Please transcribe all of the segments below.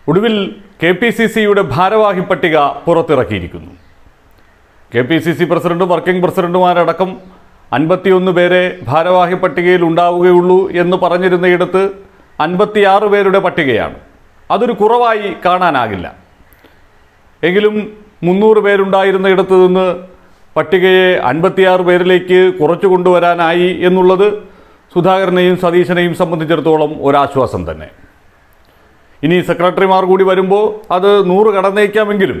ഒടുവിൽ K P C സിയുടെ ഭാരവാഹി പട്ടിക പുറത്തിറക്കിയിരിക്കുന്നു കെ പി സി സി പ്രസിഡന്റും വർക്കിംഗ് പ്രസിഡന്റുമാരടക്കം അൻപത്തിയൊന്ന് പേരെ ഭാരവാഹി പട്ടികയിൽ ഉണ്ടാവുകയുള്ളൂ എന്ന് പറഞ്ഞിരുന്നയിടത്ത് അൻപത്തിയാറ് പേരുടെ പട്ടികയാണ് അതൊരു കുറവായി കാണാനാകില്ല എങ്കിലും മുന്നൂറ് പേരുണ്ടായിരുന്ന ഇടത്ത് നിന്ന് പട്ടികയെ അൻപത്തിയാറ് പേരിലേക്ക് കുറച്ചു കൊണ്ടുവരാനായി എന്നുള്ളത് സുധാകരനെയും സതീശനെയും സംബന്ധിച്ചിടത്തോളം ഒരാശ്വാസം തന്നെ ഇനി സെക്രട്ടറിമാർ കൂടി വരുമ്പോൾ അത് നൂറ് കടന്നേക്കാമെങ്കിലും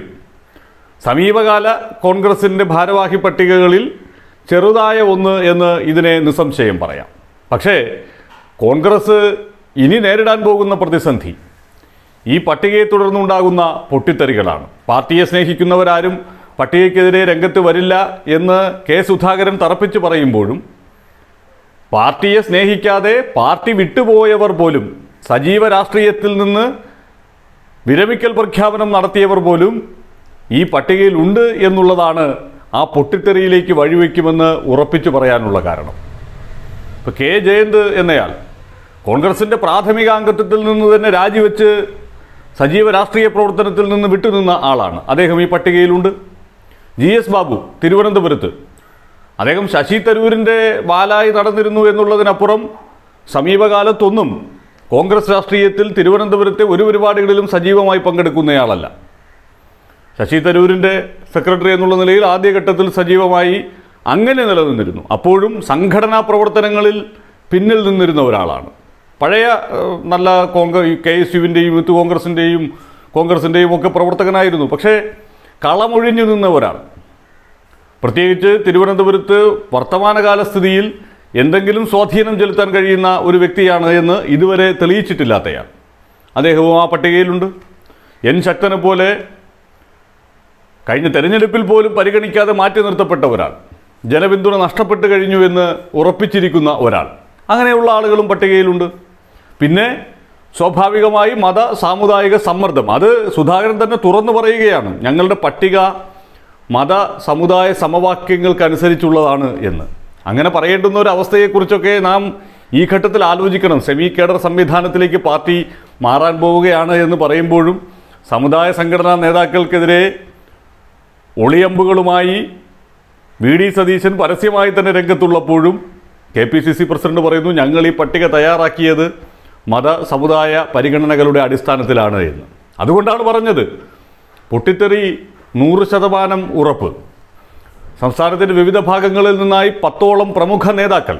സമീപകാല കോൺഗ്രസിൻ്റെ ഭാരവാഹി പട്ടികകളിൽ ചെറുതായ ഒന്ന് എന്ന് ഇതിനെ നിസ്സംശയം പറയാം പക്ഷേ കോൺഗ്രസ് ഇനി നേരിടാൻ പോകുന്ന പ്രതിസന്ധി ഈ പട്ടികയെ തുടർന്നുണ്ടാകുന്ന പൊട്ടിത്തെറികളാണ് പാർട്ടിയെ സ്നേഹിക്കുന്നവരാരും പട്ടികയ്ക്കെതിരെ രംഗത്ത് വരില്ല എന്ന് കെ സുധാകരൻ തറപ്പിച്ച് പറയുമ്പോഴും പാർട്ടിയെ സ്നേഹിക്കാതെ പാർട്ടി വിട്ടുപോയവർ പോലും സജീവ രാഷ്ട്രീയത്തിൽ നിന്ന് വിരമിക്കൽ പ്രഖ്യാപനം നടത്തിയവർ പോലും ഈ പട്ടികയിൽ ഉണ്ട് എന്നുള്ളതാണ് ആ പൊട്ടിത്തെറിയിലേക്ക് വഴിവെക്കുമെന്ന് ഉറപ്പിച്ചു പറയാനുള്ള കാരണം ഇപ്പോൾ കെ ജയന്ത് എന്നയാൾ കോൺഗ്രസിൻ്റെ പ്രാഥമിക അംഗത്വത്തിൽ നിന്ന് തന്നെ രാജിവെച്ച് സജീവ രാഷ്ട്രീയ പ്രവർത്തനത്തിൽ നിന്ന് വിട്ടുനിന്ന ആളാണ് അദ്ദേഹം ഈ പട്ടികയിലുണ്ട് ജി എസ് ബാബു തിരുവനന്തപുരത്ത് അദ്ദേഹം ശശി തരൂരിൻ്റെ വാലായി നടന്നിരുന്നു എന്നുള്ളതിനപ്പുറം സമീപകാലത്തൊന്നും കോൺഗ്രസ് രാഷ്ട്രീയത്തിൽ തിരുവനന്തപുരത്തെ ഒരു പരിപാടികളിലും സജീവമായി പങ്കെടുക്കുന്നയാളല്ല ശശി തരൂരിൻ്റെ സെക്രട്ടറി എന്നുള്ള നിലയിൽ ആദ്യഘട്ടത്തിൽ സജീവമായി അങ്ങനെ നിലനിന്നിരുന്നു അപ്പോഴും സംഘടനാ പ്രവർത്തനങ്ങളിൽ പിന്നിൽ നിന്നിരുന്ന ഒരാളാണ് പഴയ ഏഹ്, നല്ല കോൺഗ്രസ് കെ എസ് യുവിൻ്റെയും യൂത്ത് കോൺഗ്രസിൻ്റെയും കോൺഗ്രസിൻ്റെയും ഒക്കെ പ്രവർത്തകനായിരുന്നു പക്ഷേ കളമൊഴിഞ്ഞു നിന്ന ഒരാൾ പ്രത്യേകിച്ച് തിരുവനന്തപുരത്ത് വർത്തമാനകാല സ്ഥിതിയിൽ എന്തെങ്കിലും സ്വാധീനം ചെലുത്താൻ കഴിയുന്ന ഒരു വ്യക്തിയാണ് എന്ന് ഇതുവരെ തെളിയിച്ചിട്ടില്ലാത്തയാൾ അദ്ദേഹവും ആ പട്ടികയിലുണ്ട് എൻ ശക്തനെ പോലെ കഴിഞ്ഞ തെരഞ്ഞെടുപ്പിൽ പോലും പരിഗണിക്കാതെ മാറ്റി നിർത്തപ്പെട്ട ഒരാൾ ജനപിന്തുണ നഷ്ടപ്പെട്ടു കഴിഞ്ഞു എന്ന് ഉറപ്പിച്ചിരിക്കുന്ന ഒരാൾ അങ്ങനെയുള്ള ആളുകളും പട്ടികയിലുണ്ട് പിന്നെ സ്വാഭാവികമായി മത സാമുദായിക സമ്മർദ്ദം അത് സുധാകരൻ തന്നെ തുറന്നു പറയുകയാണ് ഞങ്ങളുടെ പട്ടിക മത സമുദായ സമവാക്യങ്ങൾക്കനുസരിച്ചുള്ളതാണ് എന്ന് അങ്ങനെ പറയേണ്ടുന്ന ഒരു അവസ്ഥയെക്കുറിച്ചൊക്കെ നാം ഈ ഘട്ടത്തിൽ ആലോചിക്കണം സെമി കേഡർ സംവിധാനത്തിലേക്ക് പാർട്ടി മാറാൻ പോവുകയാണ് എന്ന് പറയുമ്പോഴും സമുദായ സംഘടനാ നേതാക്കൾക്കെതിരെ ഒളിയമ്പുകളുമായി വി ഡി സതീശൻ പരസ്യമായി തന്നെ രംഗത്തുള്ളപ്പോഴും K P C C president പറയുന്നു ഞങ്ങൾ ഈ പട്ടിക തയ്യാറാക്കിയത് മത സമുദായ പരിഗണനകളുടെ അടിസ്ഥാനത്തിലാണ് എന്ന് അതുകൊണ്ടാണ് പറഞ്ഞത് പൊട്ടിത്തെറി നൂറ് ശതമാനം ഉറപ്പ് സംസ്ഥാനത്തിൻ്റെ വിവിധ ഭാഗങ്ങളിൽ നിന്നായി പത്തോളം പ്രമുഖ നേതാക്കൾ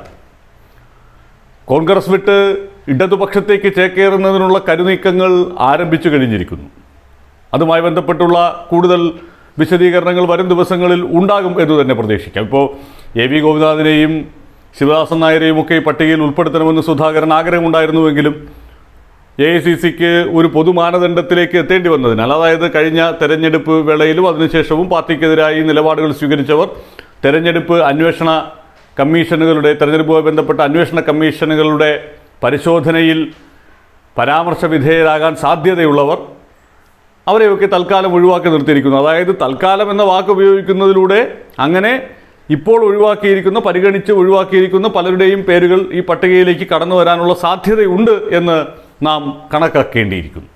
കോൺഗ്രസ് വിട്ട് ഇടതുപക്ഷത്തേക്ക് ചേക്കേറുന്നതിനുള്ള കരുനീക്കങ്ങൾ ആരംഭിച്ചു കഴിഞ്ഞിരിക്കുന്നു അതുമായി ബന്ധപ്പെട്ടുള്ള കൂടുതൽ വിശദീകരണങ്ങൾ വരും ദിവസങ്ങളിൽ ഉണ്ടാകും എന്ന് തന്നെ പ്രതീക്ഷിക്കാം ഇപ്പോൾ എ വി ഗോപിനാഥിനെയും ശിവദാസൻ നായരെയും ഒക്കെ ഈ പട്ടികയിൽ ഉൾപ്പെടുത്തണമെന്ന് സുധാകരൻ ആഗ്രഹമുണ്ടായിരുന്നുവെങ്കിലും എ ഐ സി സിക്ക് ഒരു പൊതുമാനദണ്ഡത്തിലേക്ക് എത്തേണ്ടി വന്നതിനാൽ അതായത് കഴിഞ്ഞ തെരഞ്ഞെടുപ്പ് വേളയിലും അതിനുശേഷവും പാർട്ടിക്കെതിരായി നിലപാടുകൾ സ്വീകരിച്ചവർ തെരഞ്ഞെടുപ്പ് അന്വേഷണ കമ്മീഷനുകളുടെ തെരഞ്ഞെടുപ്പുമായി ബന്ധപ്പെട്ട അന്വേഷണ കമ്മീഷനുകളുടെ പരിശോധനയിൽ പരാമർശ വിധേയരാകാൻ സാധ്യതയുള്ളവർ അവരെയൊക്കെ തൽക്കാലം ഒഴിവാക്കി നിർത്തിയിരിക്കുന്നു അതായത് തൽക്കാലം എന്ന വാക്ക് ഉപയോഗിക്കുന്നതിലൂടെ അങ്ങനെ ഇപ്പോൾ ഒഴിവാക്കിയിരിക്കുന്ന പരിഗണിച്ച് ഒഴിവാക്കിയിരിക്കുന്ന പലരുടെയും പേരുകൾ ഈ പട്ടികയിലേക്ക് കടന്നു വരാനുള്ള സാധ്യതയുണ്ട് എന്ന് നാം കണക്കാക്കേണ്ടിയിരിക്കുന്നു